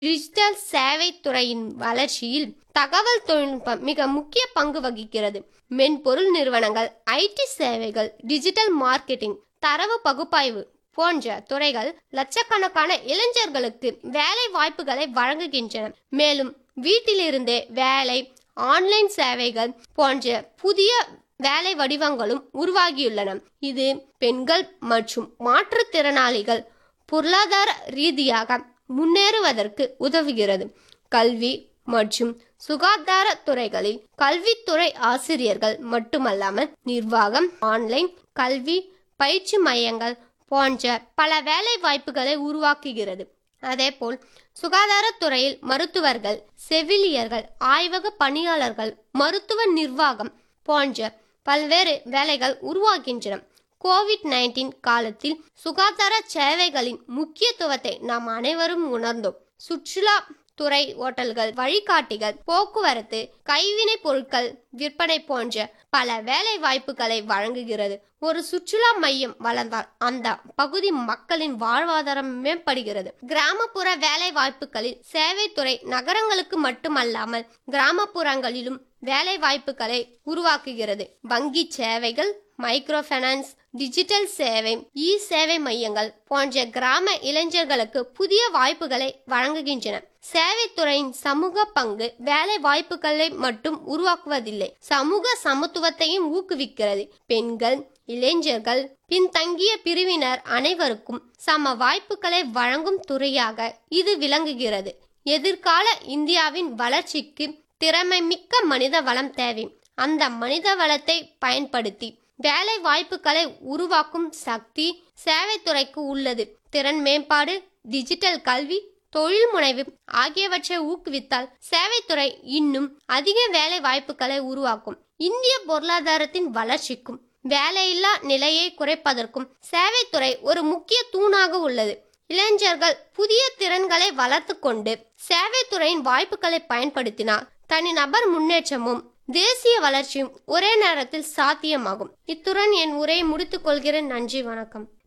digital சேவை துறையின் வளர்ச்சியில் தகவல் தொழில்நுட்பம் மிக முக்கிய பங்கு வகிக்கிறது மென்பொருள் நிறுவனங்கள் ஐடி சேவைகள் டிஜிட்டல் மார்க்கெட்டிங் தரவு பகுப்பாய்வு போன்ற துறைகள் லட்சக்கணக்கான இளைஞர்களுக்கு வேலை வாய்ப்புகளை வழங்குகின்றன மேலும் வீட்டிலிருந்தே வேலை ஆன்லைன் சேவைகள் போன்ற புதிய வேலை வடிவங்களும் உருவாகியுள்ளன இது பெண்கள் மற்றும் மாற்றுத்திறனாளிகள் பொருளாதார ரீதியாக முன்னேறுவதற்கு உதவுகிறது கல்வி மற்றும் சுகாதார துறைகளில் கல்வித்துறை ஆசிரியர்கள் மட்டுமல்லாமல் நிர்வாகம் ஆன்லைன் கல்வி பயிற்சி மையங்கள் போன்ற பல வேலை வாய்ப்புகளை உருவாக்குகிறது அதேபோல் சுகாதாரத்துறையில் மருத்துவர்கள் செவிலியர்கள் ஆய்வக பணியாளர்கள் மருத்துவ நிர்வாகம் போன்ற பல்வேறு வேலைகள் உருவாகின்றன கோவிட் நைன்டீன் காலத்தில் சுகாதார சேவைகளின் முக்கியத்துவத்தை நாம் அனைவரும் உணர்ந்தோம் சுற்றுலா துறை ஓட்டல்கள் வழிகாட்டிகள் போக்குவரத்து கைவினை பொருட்கள் விற்பனை போன்ற பல வேலை வாய்ப்புகளை வழங்குகிறது ஒரு சுற்றுலா மையம் வளர்ந்தால் அந்த பகுதி மக்களின் வாழ்வாதாரம் மேம்படுகிறது கிராமப்புற வேலை வாய்ப்புகளில் சேவைத்துறை நகரங்களுக்கு மட்டுமல்லாமல் கிராமப்புறங்களிலும் வேலை வாய்ப்புகளை உருவாக்குகிறது வங்கி சேவைகள் மைக்ரோ ஃபைனான்ஸ் டிஜிட்டல் சேவை இ சேவை மையங்கள் போன்ற கிராம இளைஞர்களுக்கு புதிய வாய்ப்புகளை வழங்குகின்றன சேவைத்துறையின் சமூக பங்கு வேலை வாய்ப்புகளை மட்டும் உருவாக்குவதில்லை சமூக சமத்துவத்தையும் ஊக்குவிக்கிறது பெண்கள் இளைஞர்கள் பின்தங்கிய பிரிவினர் அனைவருக்கும் சம வாய்ப்புகளை வழங்கும் துறையாக இது விளங்குகிறது எதிர்கால இந்தியாவின் வளர்ச்சிக்கு திறமை மிக்க மனித வளம் தேவை அந்த மனித வளத்தை பயன்படுத்தி வேலை வாய்ப்புகளை உருவாக்கும் சக்தி சேவைத்துறைக்கு உள்ளது திறன் மேம்பாடு டிஜிட்டல் கல்வி தொழில் முனைவு ஆகியவற்றை ஊக்குவித்தால் சேவைத்துறை இன்னும் அதிக வேலை வாய்ப்புகளை உருவாக்கும் இந்திய பொருளாதாரத்தின் வளர்ச்சிக்கும் வேலையில்லா நிலையை குறைப்பதற்கும் சேவைத்துறை ஒரு முக்கிய தூணாக உள்ளது இளைஞர்கள் புதிய திறன்களை வளர்த்து கொண்டு சேவைத்துறையின் வாய்ப்புகளை பயன்படுத்தினால் தனிநபர் முன்னேற்றமும் தேசிய வளர்ச்சியும் ஒரே நேரத்தில் சாத்தியமாகும் இத்துடன் என் உரையை முடித்துக் கொள்கிறேன் நன்றி வணக்கம்